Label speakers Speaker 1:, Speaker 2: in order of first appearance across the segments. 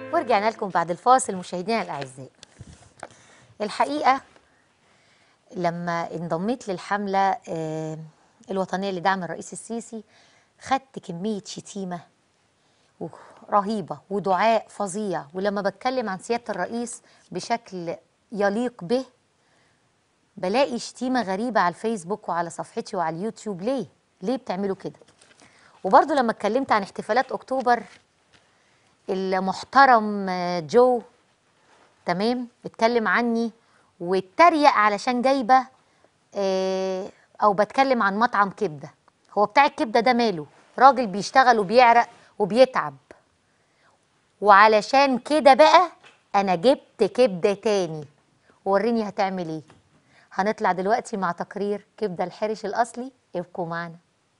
Speaker 1: ورجعنا لكم بعد الفاصل مشاهدينا الاعزاء الحقيقه لما انضميت للحمله آه، الوطنيه لدعم الرئيس السيسي خدت كميه شتيمه رهيبه ودعاء فظيع ولما بتكلم عن سياده الرئيس بشكل يليق به بلاقي شتيمه غريبه على الفيسبوك وعلى صفحتي وعلى اليوتيوب ليه ليه بتعملوا كده وبرضه لما اتكلمت عن احتفالات اكتوبر المحترم آه، جو تمام اتكلم عني واتريق علشان جايبه آه، او بتكلم عن مطعم كبده هو بتاع الكبده ده ماله راجل بيشتغل وبيعرق وبيتعب وعلشان كده بقى انا جبت كبده تاني وريني هتعمل ايه هنطلع دلوقتي مع تقرير كبده الحرش الاصلي ابقوا معنا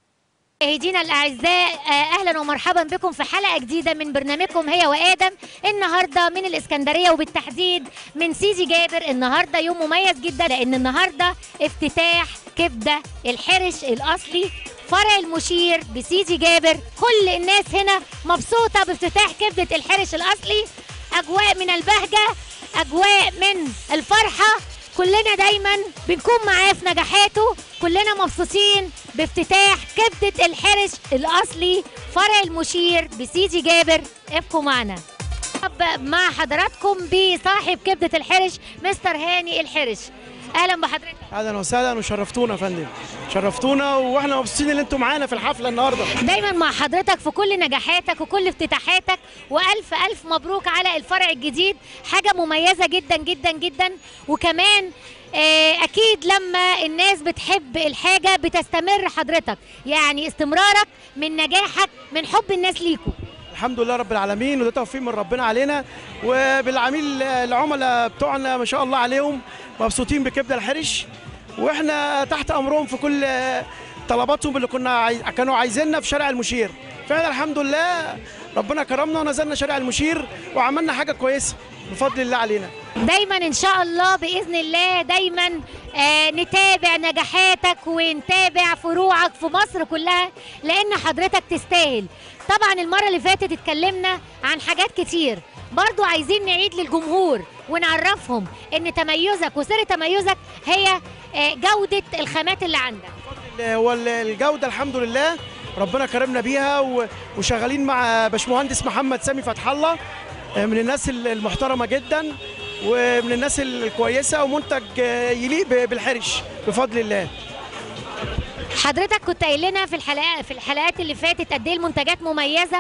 Speaker 2: مشاهدينا الاعزاء آه، اهلا ومرحبا بكم في حلقه جديده من برنامجكم هي وادم النهارده من الاسكندريه وبالتحديد من سيدي جابر النهارده يوم مميز جدا لان النهارده افتتاح كبده الحرش الاصلي فرع المشير بسيدي جابر كل الناس هنا مبسوطه بافتتاح كبده الحرش الاصلي اجواء من البهجه اجواء من الفرحه كلنا دايما بنكون معاه في نجاحاته كلنا مبسوطين بافتتاح كبدة الحرش الأصلي فرع المشير بسيدي جابر ابقوا معنا أب- مع حضراتكم بصاحب كبدة الحرش مستر هاني الحرش أهلا بحضرتك
Speaker 3: اهلا وسهلا وشرفتونا يا فندم شرفتونا واحنا مبسوطين ان انتم معانا في الحفله النهارده
Speaker 2: دايما مع حضرتك في كل نجاحاتك وكل افتتاحاتك والف الف مبروك على الفرع الجديد حاجه مميزه جدا جدا جدا وكمان آه، اكيد لما الناس بتحب الحاجه بتستمر حضرتك يعني استمرارك من نجاحك من حب الناس ليكوا
Speaker 3: الحمد لله رب العالمين وده توفيق من ربنا علينا وبالعميل العملاء بتوعنا ما شاء الله عليهم مبسوطين بكبده الحرش واحنا تحت امرهم في كل طلباتهم اللي كنا عايز... كانوا عايزيننا في شارع المشير فعلا الحمد لله ربنا كرمنا ونزلنا شارع المشير وعملنا حاجه كويسه بفضل الله علينا
Speaker 2: دايما ان شاء الله باذن الله دايما آه نتابع نجاحاتك ونتابع فروعك في مصر كلها لان حضرتك تستاهل طبعا المره اللي فاتت اتكلمنا عن حاجات كتير برضو عايزين نعيد للجمهور ونعرفهم ان تميزك وسر تميزك هي آه جوده الخامات اللي عندك
Speaker 3: هو الجوده الحمد لله ربنا كرمنا بيها و- وشغالين مع باشمهندس محمد سامي فتح الله من الناس المحترمه جدا ومن الناس الكويسه ومنتج يليق ب- بالحرش بفضل الله
Speaker 2: حضرتك كنت قايل لنا في الحلقات في الحلقات اللي فاتت قد ايه المنتجات مميزه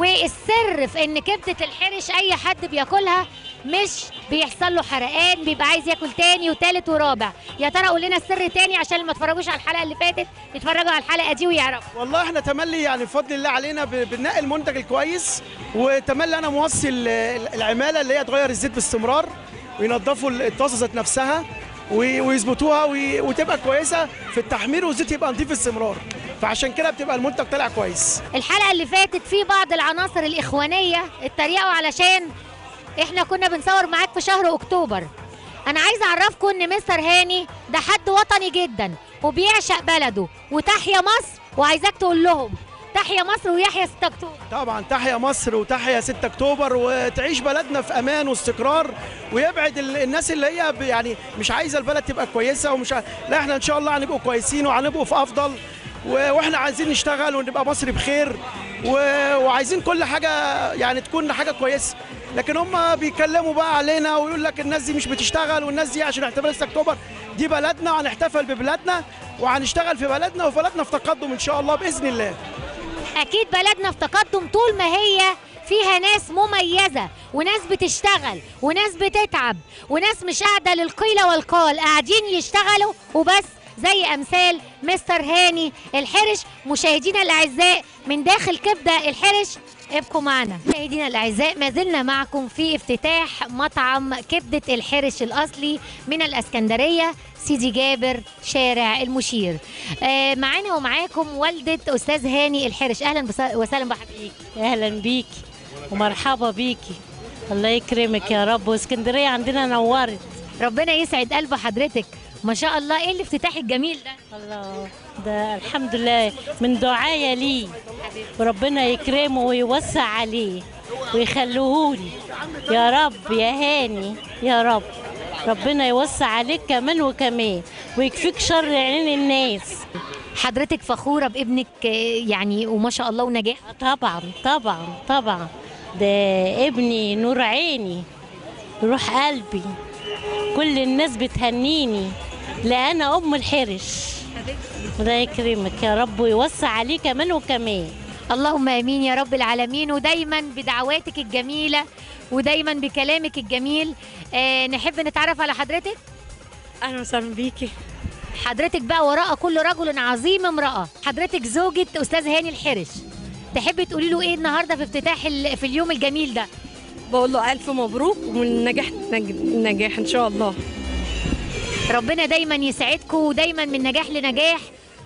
Speaker 2: والسر في ان كبده الحرش اي حد بياكلها مش بيحصل له حرقان بيبقى عايز ياكل تاني وتالت ورابع يا ترى قول لنا السر تاني عشان اللي ما اتفرجوش على الحلقه اللي فاتت يتفرجوا على الحلقه دي ويعرفوا
Speaker 3: والله احنا تملي يعني بفضل الله علينا ب- بننقي المنتج الكويس وتملي انا موصي ال- العماله اللي هي تغير الزيت باستمرار وينظفوا الطاسه ذات نفسها وي- ويظبطوها وي- وتبقى كويسه في التحمير والزيت يبقى نضيف باستمرار فعشان كده بتبقى المنتج طالع كويس
Speaker 2: الحلقه اللي فاتت في بعض العناصر الاخوانيه اتريقوا علشان احنا كنا بنصور معاك في شهر اكتوبر انا عايزه اعرفكم ان مستر هاني ده حد وطني جدا وبيعشق بلده وتحيا مصر وعايزاك تقول لهم تحيا مصر ويحيا 6 اكتوبر
Speaker 3: طبعا تحيا مصر وتحيا 6 اكتوبر وتعيش بلدنا في امان واستقرار ويبعد ال- الناس اللي هي ب- يعني مش عايزه البلد تبقى كويسه ومش ع... لا احنا ان شاء الله هنبقوا كويسين وهنبقوا في افضل و... واحنا عايزين نشتغل ونبقى مصر بخير و... وعايزين كل حاجه يعني تكون حاجه كويسه لكن هم بيتكلموا بقى علينا ويقول لك الناس دي مش بتشتغل والناس دي عشان احتفال 6 اكتوبر دي بلدنا وهنحتفل ببلادنا وهنشتغل في بلدنا وبلدنا في تقدم ان شاء الله باذن الله
Speaker 2: اكيد بلدنا في تقدم طول ما هي فيها ناس مميزة وناس بتشتغل وناس بتتعب وناس مش قاعدة للقيل والقال قاعدين يشتغلوا وبس زي أمثال مستر هاني الحرش مشاهدينا الأعزاء من داخل كبدة الحرش ابقوا معنا مشاهدينا الأعزاء ما زلنا معكم في افتتاح مطعم كبدة الحرش الأصلي من الأسكندرية سيدي جابر شارع المشير آه معانا ومعاكم والدة أستاذ هاني الحرش أهلا بس- وسهلا بحضرتك
Speaker 4: اهلا بيكي ومرحبا بيكي الله يكرمك يا رب واسكندريه عندنا نورت
Speaker 2: ربنا يسعد قلب حضرتك ما شاء الله ايه الافتتاح الجميل ده
Speaker 4: الله ده الحمد لله من دعايا ليه وربنا يكرمه ويوسع عليه ويخلوهولي يا رب يا هاني يا رب ربنا يوسع عليك كمان وكمان ويكفيك شر عين الناس
Speaker 2: حضرتك فخوره بابنك آه، يعني وما شاء الله ونجاح
Speaker 4: طبعا طبعا طبعا ده ابني نور عيني روح قلبي كل الناس بتهنيني لا انا ام الحرش الله يكرمك يا رب ويوسع عليه كمان وكمان
Speaker 2: اللهم امين يا رب العالمين ودايما بدعواتك الجميله ودايما بكلامك الجميل آه نحب نتعرف على حضرتك
Speaker 5: اهلا وسهلا بيكي
Speaker 2: حضرتك بقى وراء كل رجل عظيم امراه حضرتك زوجة استاذ هاني الحرش تحبي تقولي له ايه النهارده في افتتاح ال- في اليوم الجميل ده
Speaker 5: بقول له الف مبروك ومن نجاح نج- نجاح ان شاء الله
Speaker 2: ربنا دايما يسعدكم ودايما من نجاح لنجاح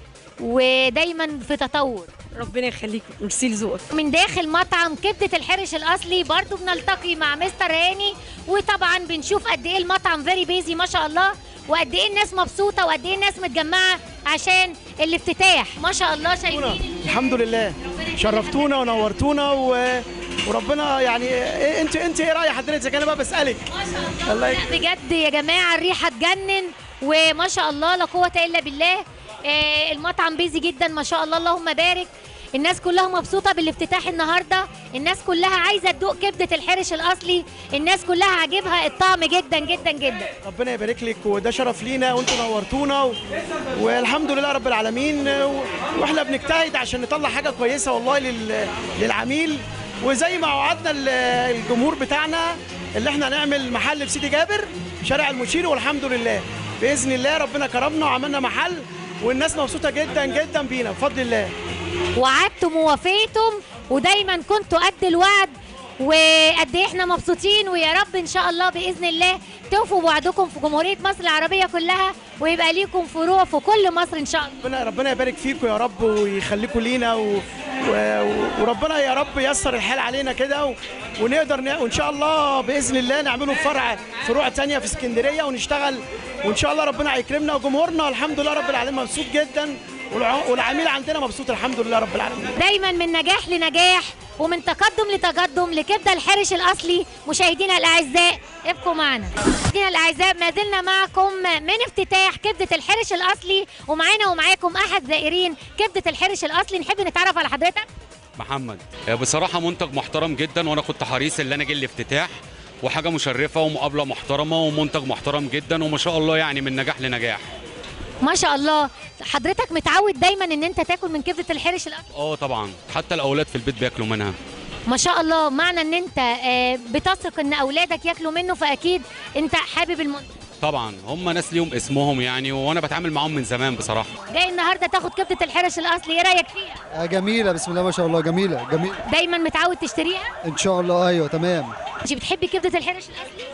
Speaker 2: ودايما في تطور
Speaker 5: ربنا يخليك ميرسي لذوقك
Speaker 2: من داخل مطعم كبدة الحرش الأصلي برضو بنلتقي مع مستر هاني وطبعا بنشوف قد إيه المطعم فيري بيزي ما شاء الله وقد إيه الناس مبسوطة وقد إيه الناس متجمعة عشان الافتتاح ما شاء الله شايفين
Speaker 3: الحمد لله شرفتونا ونورتونا و... وربنا يعني إيه انت انت ايه راي حضرتك انا بقى بسالك الله يك...
Speaker 2: بجد يا جماعة الريحة تجنن وما شاء الله لا قوة إلا بالله آه، المطعم بيزي جدا ما شاء الله اللهم بارك الناس كلها مبسوطة بالافتتاح النهاردة الناس كلها عايزة تدوق كبدة الحرش الأصلي الناس كلها عاجبها الطعم جدا جدا جدا
Speaker 3: ربنا يبارك لك وده شرف لينا وانتوا نورتونا و... والحمد لله رب العالمين و... واحنا بنجتهد عشان نطلع حاجه كويسه والله لل... للعميل وزي ما وعدنا ال- الجمهور بتاعنا اللي احنا هنعمل محل في سيدي جابر في شارع المشير والحمد لله باذن الله ربنا كرمنا وعملنا محل والناس مبسوطه جدا جدا بينا بفضل الله
Speaker 2: وعدتم ووفيتم ودايما كنتوا قد الوعد وقد ايه احنا مبسوطين ويا رب ان شاء الله باذن الله توفوا بوعدكم في جمهوريه مصر العربيه كلها ويبقى ليكم فروع في كل مصر ان شاء الله
Speaker 3: ربنا ربنا يبارك فيكم يا رب ويخليكم لينا و... و... وربنا يا رب ييسر الحال علينا كده و... ونقدر ن... وان شاء الله باذن الله نعمله فرع فروع تانية في اسكندريه ونشتغل وان شاء الله ربنا هيكرمنا وجمهورنا الحمد لله رب العالمين مبسوط جدا والع... والعميل عندنا مبسوط الحمد لله رب العالمين
Speaker 2: دايما من نجاح لنجاح ومن تقدم لتقدم لكبده الحرش الاصلي مشاهدينا الاعزاء ابقوا معنا مشاهدينا الاعزاء ما زلنا معكم من افتتاح كبده الحرش الاصلي ومعانا ومعاكم احد زائرين كبده الحرش الاصلي نحب نتعرف على حضرتك
Speaker 6: محمد بصراحة منتج محترم جدا وأنا كنت حريص إن أنا أجي الافتتاح وحاجة مشرفة ومقابلة محترمة ومنتج محترم جدا وما شاء الله يعني من نجاح لنجاح
Speaker 2: ما شاء الله حضرتك متعود دايما ان انت تاكل من كبده الحرش الاصلي
Speaker 6: اه طبعا حتى الأولاد في البيت بياكلوا منها
Speaker 2: ما شاء الله معنى ان انت آه، بتثق ان اولادك ياكلوا منه فاكيد انت حابب المنتج
Speaker 6: طبعا هم ناس ليهم اسمهم يعني وأنا بتعامل معاهم من زمان بصراحة
Speaker 2: جاي النهارده تاخد كبده الحرش الاصلي ايه رايك فيها
Speaker 7: آه، جميلة بسم الله ما شاء الله جميلة جميلة
Speaker 2: دايما متعود تشتريها
Speaker 7: إن شاء الله أيوة تمام
Speaker 2: انت بتحبي كبده الحرش الاصلي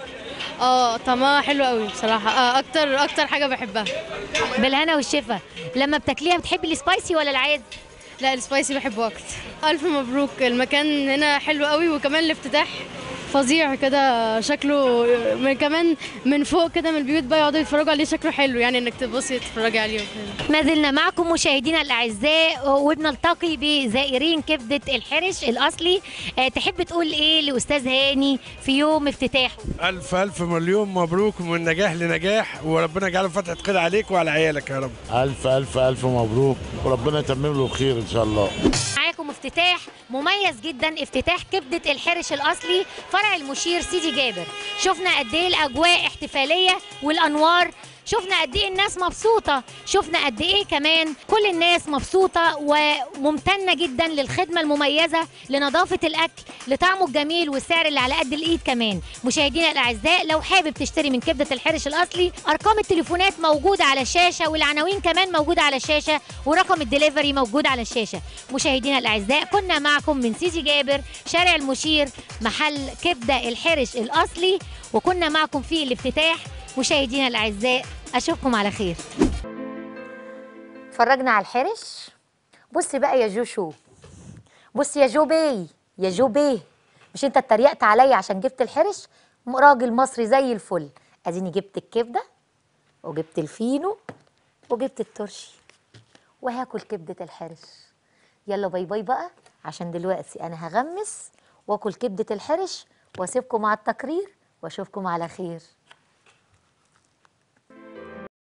Speaker 8: اه طعمها حلو قوي بصراحه آه اكتر اكتر حاجه بحبها
Speaker 2: بالهنا والشفا لما بتاكليها بتحبي السبايسي ولا العادي
Speaker 8: لا السبايسي بحبه اكتر الف مبروك المكان هنا حلو قوي وكمان الافتتاح فظيع كده شكله من كمان من فوق كده من البيوت بقى يقعدوا يتفرجوا عليه شكله حلو يعني انك تبصي تتفرجي عليه وكده
Speaker 2: ما زلنا معكم مشاهدينا الاعزاء وبنلتقي بزائرين كبده الحرش الاصلي أه تحب تقول ايه لاستاذ هاني في يوم افتتاحه
Speaker 9: ألف ألف مليون مبروك ومن نجاح لنجاح وربنا يجعله فتحة خير عليك وعلى عيالك يا رب
Speaker 10: ألف ألف ألف مبروك وربنا يتمم له خير إن شاء الله
Speaker 2: معاكم افتتاح مميز جدا افتتاح كبده الحرش الاصلي فرع المشير سيدي جابر شفنا قد ايه الاجواء احتفاليه والانوار شفنا قد ايه الناس مبسوطه شفنا قد ايه كمان كل الناس مبسوطه وممتنه جدا للخدمه المميزه لنظافه الاكل لطعمه الجميل والسعر اللي على قد الايد كمان مشاهدينا الاعزاء لو حابب تشتري من كبده الحرش الاصلي ارقام التليفونات موجوده على الشاشه والعناوين كمان موجوده على الشاشه ورقم الدليفري موجود على الشاشه مشاهدينا الاعزاء كنا معكم من سيدي جابر شارع المشير محل كبده الحرش الاصلي وكنا معكم في الافتتاح مشاهدينا الاعزاء اشوفكم على خير
Speaker 1: اتفرجنا على الحرش بص بقى يا جو شو بص يا جو بي يا جو بيه مش انت اتريقت عليا عشان جبت الحرش م- راجل مصري زي الفل اديني جبت الكبده وجبت الفينو وجبت الترشي وهاكل كبده الحرش يلا باي باي بقى عشان دلوقتي انا هغمس واكل كبده الحرش واسيبكم مع التقرير واشوفكم على خير